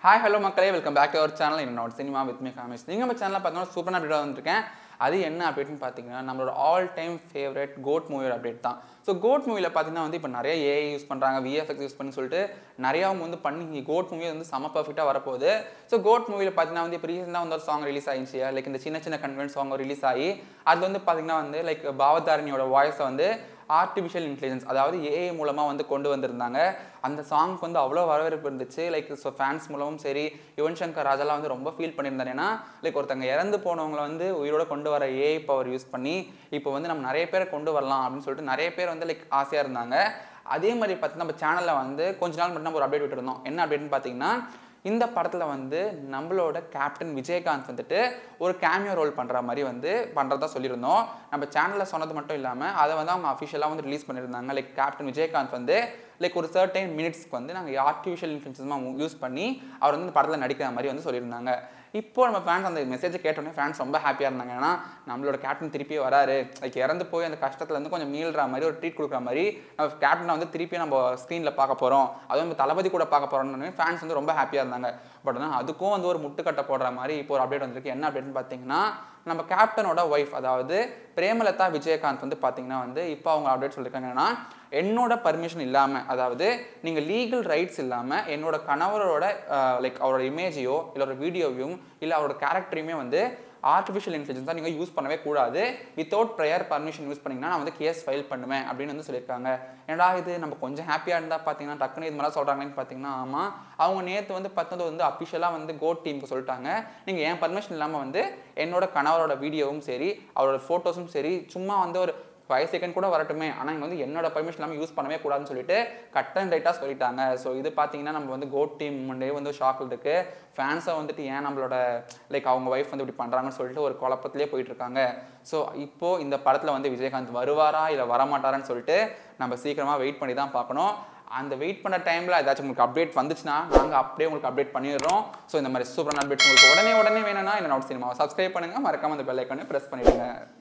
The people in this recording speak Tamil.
ஹாய் ஹலோ மக்களே welcome back to our channel என்னோட சினிமா வித் மீ காமிஸ் நீங்கள் நம்ம சேனலில் பார்த்தீங்கன்னா சூப்பரான அப்டேட் வந்திருக்கேன் அது என்ன அப்டேட்னு பார்த்தீங்கன்னா நம்மளோட ஆல் டைம் ஃபேவரட் கோட் மூவியோட அப்டேட் தான் ஸோ கோட் மூவியில் பார்த்தீங்கன்னா வந்து இப்போ நிறைய ஏஐ யூஸ் பண்ணுறாங்க விஎஃப்எக்ஸ் யூஸ் பண்ணி சொல்லிட்டு நிறையா அவங்க வந்து பண்ணி கோட் மூவி வந்து செம பர்ஃபெக்டாக வரப்போகுது ஸோ கோட் மூவியில் பார்த்தீங்கன்னா வந்து இப்போ ரீசெண்டாக வந்து ஒரு சாங் ரிலீஸ் ஆயிடுச்சு லைக் இந்த சின்ன சின்ன கன்வென்ட் சாங் ரிலீஸ் ஆகி அது வந்து பார்த்தீங்கன்னா வந்து லைக் பாவதாரணியோட வாய்ஸை வந்து ஆர்டிஃபிஷியல் இன்டெலிஜென்ஸ் அதாவது ஏஐ மூலமாக வந்து கொண்டு வந்திருந்தாங்க அந்த சாங்க்கு வந்து அவ்வளோ வரவேற்பு இருந்துச்சு லைக் ஸோ ஃபேன்ஸ் மூலமும் சரி யுவன் சங்கர் ராஜாலாம் வந்து ரொம்ப ஃபீல் பண்ணியிருந்தாரு ஏன்னா லைக் ஒருத்தங்க இறந்து போனவங்களை வந்து உயிரோட கொண்டு வர ஏஐ பவர் யூஸ் பண்ணி இப்போ வந்து நம்ம நிறைய பேரை கொண்டு வரலாம் அப்படின்னு சொல்லிட்டு நிறைய பேர் வந்து லைக் ஆசையாக இருந்தாங்க அதே மாதிரி பார்த்தீங்கன்னா நம்ம சேனலில் வந்து கொஞ்ச நாள் மட்டும் நம்ம ஒரு அப்டேட் விட்டுருந்தோம் என்ன அப்டேட்னு பார்த்தீங்கன்னா இந்த படத்தில் வந்து நம்மளோட கேப்டன் விஜயகாந்த் வந்துட்டு ஒரு கேமியோ ரோல் பண்ணுற மாதிரி வந்து பண்ணுறதா சொல்லியிருந்தோம் நம்ம சேனலில் சொன்னது மட்டும் இல்லாமல் அதை வந்து அவங்க அஃபிஷியலாக வந்து ரிலீஸ் பண்ணியிருந்தாங்க லைக் கேப்டன் விஜயகாந்த் வந்து லைக் ஒரு சர்டைன் மினிட்ஸ்க்கு வந்து நாங்கள் ஆர்டிஃபிஷியல் இன்ஃபுளுன்சமாக யூஸ் பண்ணி அவர் வந்து இந்த படத்தில் நடிக்கிற மாதிரி வந்து சொல்லியிருந்தாங்க இப்போ நம்ம ஃபேன்ஸ் அந்த மெசேஜை கேட்டோன்னே ஃபேன்ஸ் ரொம்ப ஹாப்பியாக இருந்தாங்க ஏன்னா நம்மளோட கேப்டன் திருப்பி வராரு லைக் இறந்து போய் அந்த கஷ்டத்துலேருந்து கொஞ்சம் மீள்ற மாதிரி ஒரு ட்ரீட் கொடுக்குற மாதிரி நம்ம கேப்டனை வந்து திருப்பி நம்ம ஸ்க்ரீனில் பார்க்க போகிறோம் அதுவும் நம்ம தளபதி கூட பார்க்க போகிறோம்னு ஃபேன்ஸ் வந்து ரொம்ப ஹாப்பியாக இருந்தாங்க பட் ஆனால் அதுக்கும் வந்து ஒரு முட்டுக்கட்டை போடுற மாதிரி இப்போ ஒரு அப்டேட் வந்திருக்கு என்ன அப்டேட்னு பார்த்தீங்கன்னா நம்ம கேப்டனோட ஒய்ஃப் அதாவது பிரேமலதா விஜயகாந்த் வந்து பார்த்தீங்கன்னா வந்து இப்போ அவங்க அப்டேட் சொல்லியிருக்காங்கன்னா என்னோட பர்மிஷன் இல்லாமல் அதாவது நீங்கள் லீகல் ரைட்ஸ் இல்லாமல் என்னோட கணவரோட லைக் அவரோட இமேஜையோ இல்லை ஒரு வீடியோவையும் இல்லை அவரோட கேரக்டரையுமே வந்து ஆர்டிஃபிஷியல் இன்டெலிஜென்ஸ் தான் நீங்கள் யூஸ் பண்ணவே கூடாது வித்தவுட் ப்ரையர் பர்மிஷன் யூஸ் பண்ணிங்கன்னா நான் வந்து கேஸ் ஃபைல் பண்ணுவேன் அப்படின்னு வந்து சொல்லியிருக்காங்க ஏன்னா இது நம்ம கொஞ்சம் ஹாப்பியாக இருந்தால் பார்த்தீங்கன்னா டக்குன்னு இது மாதிரி சொல்கிறாங்கன்னு பார்த்தீங்கன்னா ஆமாம் அவங்க நேற்று வந்து பார்த்தது வந்து அஃபிஷியலாக வந்து கோட் டீமுக்கு சொல்லிட்டாங்க நீங்கள் என் பர்மிஷன் இல்லாமல் வந்து என்னோட கணவரோட வீடியோவும் சரி அவரோட ஃபோட்டோஸும் சரி சும்மா வந்து ஒரு ஃபைவ் செகண்ட் கூட வரட்டுமே ஆனால் இங்கே வந்து என்னோட பர்மிஷன் இல்லாமல் யூஸ் பண்ணவே கூடாதுன்னு சொல்லிட்டு கட் அண்ட் ரைட்டாக சொல்லிட்டாங்க ஸோ இது பார்த்தீங்கன்னா நம்ம வந்து கோட் டீம் முன்னே வந்து ஷாக்கில் இருக்கு ஃபேன்ஸை வந்துட்டு ஏன் நம்மளோட லைக் அவங்க ஒய்ஃப் வந்து இப்படி பண்ணுறாங்கன்னு சொல்லிட்டு ஒரு குழப்பத்திலே போயிட்டு இருக்காங்க ஸோ இப்போ இந்த படத்தில் வந்து விஜயகாந்த் வருவாரா இல்லை வரமாட்டாரான்னு சொல்லிட்டு நம்ம சீக்கிரமாக வெயிட் பண்ணி தான் பார்க்கணும் அந்த வெயிட் பண்ண டைமில் ஏதாச்சும் உங்களுக்கு அப்டேட் வந்துச்சுன்னா நாங்கள் அப்படியே உங்களுக்கு அப்டேட் பண்ணிடுறோம் ஸோ இந்த மாதிரி சூப்பரான அப்டேட் உங்களுக்கு உடனே உடனே வேணும்னா என்னோட சினிமாவை சப்ஸ்கிரைப் பண்ணுங்கள் மறக்காம அந்த பெல் ஐக்கானே ப்ரெஸ் பண்ணிடுங்க